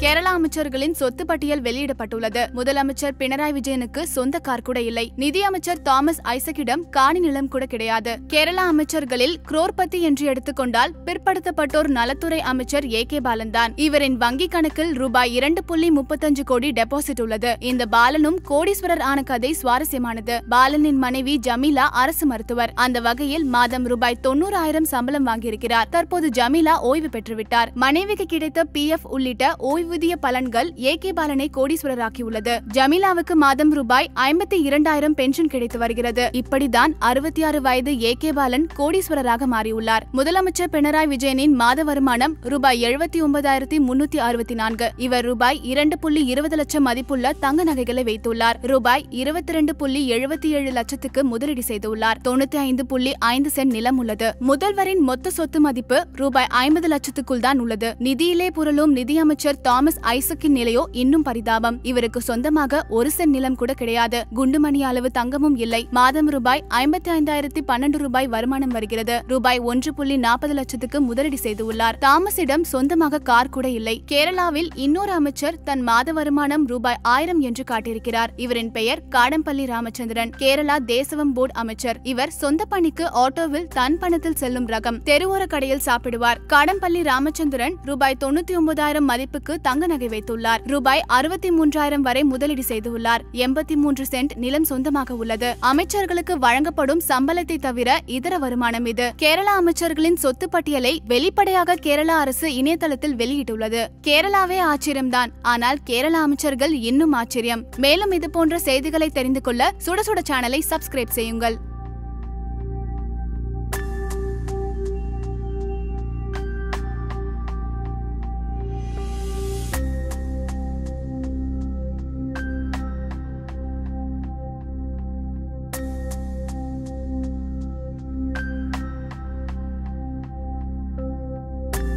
கேரளா அமைச்சர்களின் சொத்து பட்டியல் வெளியிடப்பட்டுள்ளது முதலமைச்சர் பினராயி விஜயனுக்கு சொந்த கார் கூட இல்லை நிதியமைச்சர் தாமஸ் ஐசக்கிடம் காணி நிலம் கூட கிடையாது கேரளா அமைச்சர்களில் குரோர்பதி என்று எடுத்துக்கொண்டால் பிற்படுத்தப்பட்டோர் நலத்துறை அமைச்சர் ஏ கே பாலன் தான் இவரின் வங்கி கணக்கில் ரூபாய் இரண்டு புள்ளி முப்பத்தஞ்சு கோடி டெபாசிட் உள்ளது இந்த பாலனும் கோடீஸ்வரர் ஆன கதை சுவாரஸ்யமானது பாலனின் மனைவி ஜமீலா அரசு மருத்துவர் அந்த வகையில் மாதம் ரூபாய் தொண்ணூறாயிரம் சம்பளம் வாங்கியிருக்கிறார் தற்போது ஜமீலா ஓய்வு பெற்றுவிட்டார் மனைவிக்கு கிடைத்த பி எஃப் உள்ளிட்ட ஓய்வூதிய பலன்கள் ஏ கே பாலனை கோடீஸ்வரராக்கியுள்ளது ஜமீலாவுக்கு மாதம் ரூபாய் ஐம்பத்தி இரண்டாயிரம் பென்ஷன் கிடைத்து வருகிறது இப்படிதான் அறுபத்தி ஆறு வயது ஏ கே பாலன் கோடீஸ்வரராக மாறியுள்ளார் முதலமைச்சர் பினராயி விஜயனின் மாத வருமானம் ரூபாய் எழுபத்தி ஒன்பதாயிரத்தி முன்னூத்தி அறுபத்தி நான்கு இவர் ரூபாய் இரண்டு புள்ளி இருபது லட்சம் மதிப்புள்ள தங்க நகைகளை வைத்துள்ளார் ரூபாய் இருபத்தி ரெண்டு புள்ளி எழுபத்தி ஏழு லட்சத்துக்கு முதலீடு செய்துள்ளார் தொண்ணூத்தி ஐந்து புள்ளி ஐந்து சென்ட் நிலம் உள்ளது முதல்வரின் மொத்த சொத்து மதிப்பு ரூபாய் ஐம்பது லட்சத்துக்குள் தான் உள்ளது நிதியிலே புரளும் நிதியமைச்சர் தாமஸ் ஐசக்கின் நிலையோ இன்னும் பரிதாபம் இவருக்கு சொந்தமாக ஒரு சென்ட் நிலம் கூட கிடையாது குண்டுமணி அளவு தங்கமும் இல்லை மாதம் ரூபாய் ஐம்பத்தி ஐந்தாயிரத்தி பன்னெண்டு ரூபாய் வருமானம் வருகிறது ரூபாய் ஒன்று புள்ளி நாற்பது லட்சத்துக்கு முதலீடு செய்துள்ளார் தாமஸிடம் சொந்தமாக கார் கூட இல்லை கேரளாவில் இன்னொரு அமைச்சர் தன் மாத வருமானம் ரூபாய் ஆயிரம் என்று காட்டியிருக்கிறார் இவரின் பெயர் காடம்பள்ளி ராமச்சந்திரன் கேரளா தேசவம் போர்டு அமைச்சர் இவர் சொந்த பணிக்கு ஆட்டோவில் தன் பணத்தில் செல்லும் ரகம் தெருவோர கடையில் சாப்பிடுவார் காடம்பள்ளி ராமச்சந்திரன் ரூபாய் தொண்ணூத்தி ஒன்பதாயிரம் மதிப்புக்கு தங்க நகை வைத்துள்ளார் ரூபாய் அறுபத்தி மூன்றாயிரம் வரை முதலீடு செய்துள்ளார் எண்பத்தி மூன்று சென்ட் நிலம் சொந்தமாக உள்ளது அமைச்சர்களுக்கு வழங்கப்படும் சம்பளத்தை தவிர இதர வருமானம் இது கேரளா அமைச்சர்களின் சொத்து பட்டியலை வெளிப்படையாக கேரளா அரசு இணையதளத்தில் வெளியிட்டுள்ளது கேரளாவே ஆச்சரியம்தான் ஆனால் கேரளா அமைச்சர்கள் இன்னும் ஆச்சரியம் மேலும் இது போன்ற செய்திகளை தெரிந்து கொள்ள சுட சுட சேனலை சப்ஸ்கிரைப் செய்யுங்கள்